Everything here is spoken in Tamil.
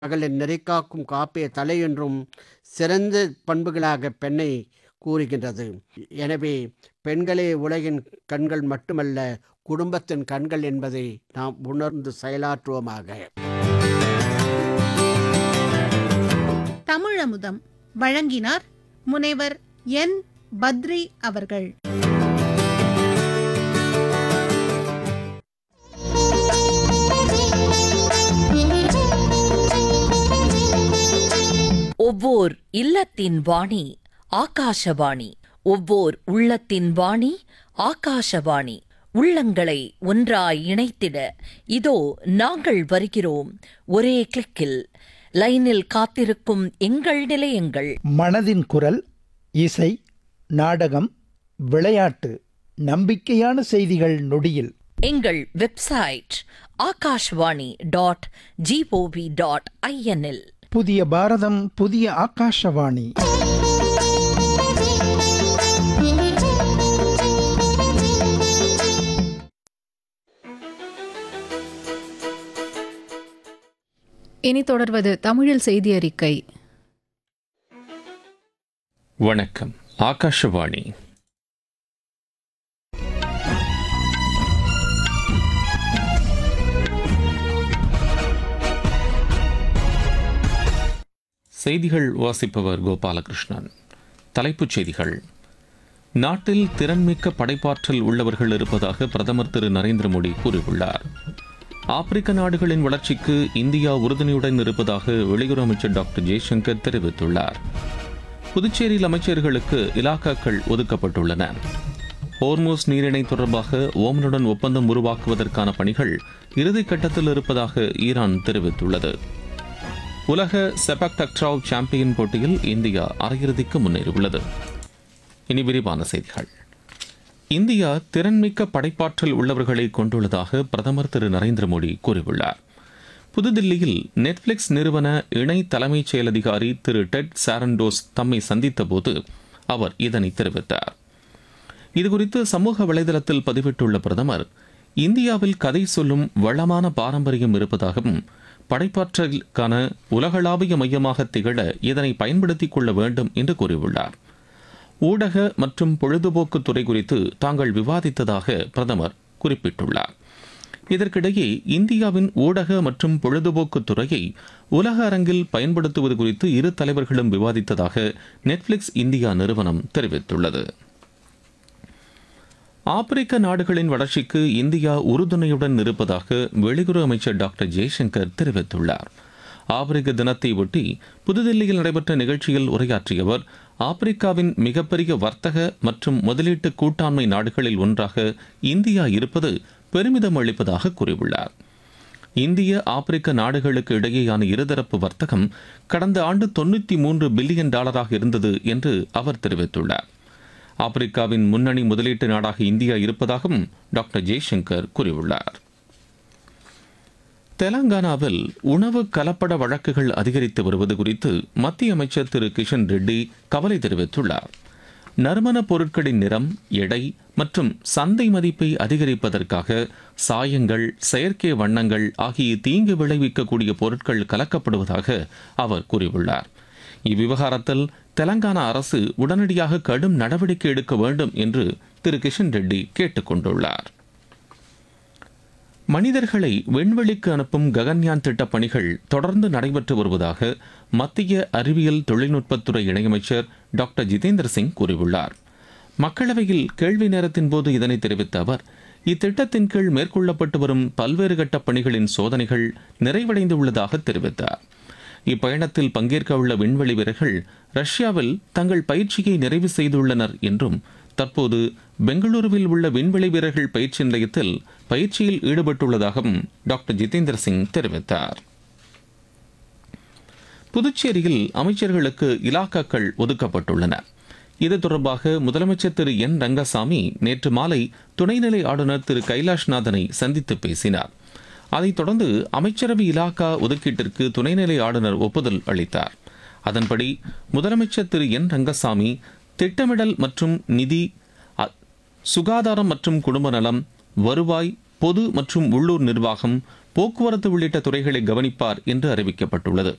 மகளிர் நெறிக்காக்கும் காப்பே தலை என்றும் சிறந்த பண்புகளாக பெண்ணை கூறுகின்றது எனவே பெண்களே உலகின் கண்கள் மட்டுமல்ல குடும்பத்தின் கண்கள் என்பதை நாம் உணர்ந்து செயலாற்றுவோமாக தமிழமுதம் வழங்கினார் முனைவர் என் பத்ரி அவர்கள் ஒவ்வோர் இல்லத்தின் வாணி ஆகாஷவாணி ஒவ்வோர் உள்ளத்தின் வாணி ஆகாஷவாணி உள்ளங்களை ஒன்றாய் இணைத்திட இதோ நாங்கள் வருகிறோம் ஒரே கிளிக்கில் லைனில் காத்திருக்கும் எங்கள் நிலையங்கள் மனதின் குரல் இசை நாடகம் விளையாட்டு நம்பிக்கையான செய்திகள் நொடியில் எங்கள் website Akashvani dot G O V dot in புதிய பாரதம் புதிய ஆகாஷவாணி இனி தொடர்வது தமிழில் செய்தி அறிக்கை வணக்கம் ஆகாஷவாணி செய்திகள் வாசிப்பவர் கோபாலகிருஷ்ணன் தலைப்புச் செய்திகள் நாட்டில் திறன்மிக்க படைப்பாற்றல் உள்ளவர்கள் இருப்பதாக பிரதமர் திரு நரேந்திர மோடி கூறியுள்ளார் ஆப்பிரிக்க நாடுகளின் வளர்ச்சிக்கு இந்தியா உறுதுணையுடன் இருப்பதாக வெளியுறவு அமைச்சர் டாக்டர் ஜெய்சங்கர் தெரிவித்துள்ளார் புதுச்சேரியில் அமைச்சர்களுக்கு இலாக்காக்கள் ஒதுக்கப்பட்டுள்ளன ஹோர்மோஸ் நீரிணை தொடர்பாக ஓமனுடன் ஒப்பந்தம் உருவாக்குவதற்கான பணிகள் இறுதிக்கட்டத்தில் இருப்பதாக ஈரான் தெரிவித்துள்ளது உலக செபக் டக்ராவ் சாம்பியன் போட்டியில் இந்தியா அரையிறுதிக்கு முன்னேறியுள்ளது இனி விரிவான செய்திகள் இந்தியா திறன்மிக்க படைப்பாற்றல் உள்ளவர்களை கொண்டுள்ளதாக பிரதமர் திரு நரேந்திர மோடி கூறியுள்ளார் புதுதில்லியில் நெட்ஃபிளிக்ஸ் நிறுவன இணை தலைமைச் செயல் அதிகாரி திரு டெட் சாரண்டோஸ் தம்மை சந்தித்தபோது அவர் இதனை தெரிவித்தார் இதுகுறித்து சமூக வலைதளத்தில் பதிவிட்டுள்ள பிரதமர் இந்தியாவில் கதை சொல்லும் வளமான பாரம்பரியம் இருப்பதாகவும் படைப்பாற்றலுக்கான உலகளாவிய மையமாக திகழ இதனை பயன்படுத்திக் கொள்ள வேண்டும் என்று கூறியுள்ளார் ஊடக மற்றும் பொழுதுபோக்கு துறை குறித்து தாங்கள் விவாதித்ததாக பிரதமர் குறிப்பிட்டுள்ளார் இதற்கிடையே இந்தியாவின் ஊடக மற்றும் பொழுதுபோக்கு துறையை உலக அரங்கில் பயன்படுத்துவது குறித்து இரு தலைவர்களும் விவாதித்ததாக நெட்ஃபிளிக்ஸ் இந்தியா நிறுவனம் தெரிவித்துள்ளது ஆப்பிரிக்க நாடுகளின் வளர்ச்சிக்கு இந்தியா உறுதுணையுடன் இருப்பதாக வெளியுறவு அமைச்சர் டாக்டர் ஜெய்சங்கர் தெரிவித்துள்ளார் ஆப்பிரிக்க தினத்தை ஒட்டி புதுதில்லியில் நடைபெற்ற நிகழ்ச்சியில் உரையாற்றிய அவர் ஆப்பிரிக்காவின் மிகப்பெரிய வர்த்தக மற்றும் முதலீட்டு கூட்டாண்மை நாடுகளில் ஒன்றாக இந்தியா இருப்பது பெருமிதம் அளிப்பதாக கூறியுள்ளார் இந்திய ஆப்பிரிக்க நாடுகளுக்கு இடையேயான இருதரப்பு வர்த்தகம் கடந்த ஆண்டு தொண்ணூற்றி மூன்று பில்லியன் டாலராக இருந்தது என்று அவர் தெரிவித்துள்ளார் ஆப்பிரிக்காவின் முன்னணி முதலீட்டு நாடாக இந்தியா இருப்பதாகவும் டாக்டர் ஜெய்சங்கர் கூறியுள்ளார் தெலங்கானாவில் உணவு கலப்பட வழக்குகள் அதிகரித்து வருவது குறித்து மத்திய அமைச்சர் திரு கிஷன் ரெட்டி கவலை தெரிவித்துள்ளார் நறுமண பொருட்களின் நிறம் எடை மற்றும் சந்தை மதிப்பை அதிகரிப்பதற்காக சாயங்கள் செயற்கை வண்ணங்கள் ஆகிய தீங்கு விளைவிக்கக்கூடிய பொருட்கள் கலக்கப்படுவதாக அவர் கூறியுள்ளார் இவ்விவகாரத்தில் தெலங்கானா அரசு உடனடியாக கடும் நடவடிக்கை எடுக்க வேண்டும் என்று திரு கிஷன் ரெட்டி கேட்டுக்கொண்டுள்ளார் மனிதர்களை விண்வெளிக்கு அனுப்பும் ககன்யான் திட்டப் பணிகள் தொடர்ந்து நடைபெற்று வருவதாக மத்திய அறிவியல் தொழில்நுட்பத்துறை இணையமைச்சர் டாக்டர் ஜிதேந்திர சிங் கூறியுள்ளார் மக்களவையில் கேள்வி நேரத்தின் போது இதனை தெரிவித்த அவர் இத்திட்டத்தின் கீழ் மேற்கொள்ளப்பட்டு வரும் பல்வேறு கட்ட பணிகளின் சோதனைகள் நிறைவடைந்துள்ளதாக தெரிவித்தார் இப்பயணத்தில் பங்கேற்க உள்ள விண்வெளி வீரர்கள் ரஷ்யாவில் தங்கள் பயிற்சியை நிறைவு செய்துள்ளனர் என்றும் தற்போது பெங்களூருவில் உள்ள விண்வெளி வீரர்கள் பயிற்சி நிலையத்தில் பயிற்சியில் ஈடுபட்டுள்ளதாகவும் டாக்டர் ஜிதேந்திர சிங் தெரிவித்தார் புதுச்சேரியில் அமைச்சர்களுக்கு இலாக்காக்கள் ஒதுக்கப்பட்டுள்ளன இது தொடர்பாக முதலமைச்சர் திரு என் ரங்கசாமி நேற்று மாலை துணைநிலை ஆளுநர் திரு கைலாஷ்நாதனை சந்தித்து பேசினார் அதைத் தொடர்ந்து அமைச்சரவை இலாக்கா ஒதுக்கீட்டிற்கு துணைநிலை ஆளுநர் ஒப்புதல் அளித்தார் அதன்படி முதலமைச்சர் திரு என் ரங்கசாமி திட்டமிடல் மற்றும் நிதி அ- சுகாதாரம் மற்றும் குடும்ப நலம் வருவாய் பொது மற்றும் உள்ளூர் நிர்வாகம் போக்குவரத்து உள்ளிட்ட துறைகளை கவனிப்பார் என்று அறிவிக்கப்பட்டுள்ளது